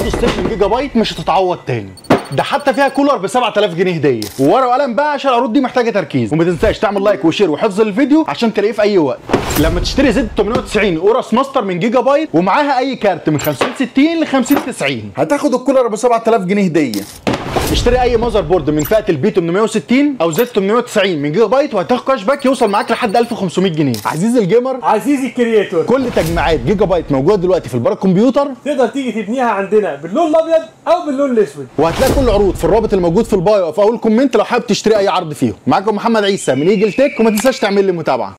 تشتري من جيجا بايت مش هتتعوض تاني ده حتى فيها كولر ب 7000 جنيه هديه وورقه وقلم بقى عشان العروض دي محتاجه تركيز وما تنساش تعمل لايك وشير وحفظ الفيديو عشان تلاقيه في اي وقت لما تشتري زد 890 اورس ماستر من جيجا بايت ومعاها اي كارت من 50 60 ل 50 90 هتاخد الكولر ب 7000 جنيه هديه اشتري اي ماذر بورد من فئه البي 860 او زد 890 من جيجا بايت وهتاخد كاش باك يوصل معاك لحد 1500 جنيه عزيزي الجيمر عزيزي الكرييتور كل تجميعات جيجا بايت موجوده دلوقتي في البار الكمبيوتر تقدر تيجي تبنيها عندنا باللون الابيض او باللون الاسود وهتلاقي كل العروض في الرابط الموجود في البايو او في اول كومنت لو حابب تشتري اي عرض فيهم معاكم محمد عيسى من ايجل تك وما تنساش تعمل لي متابعه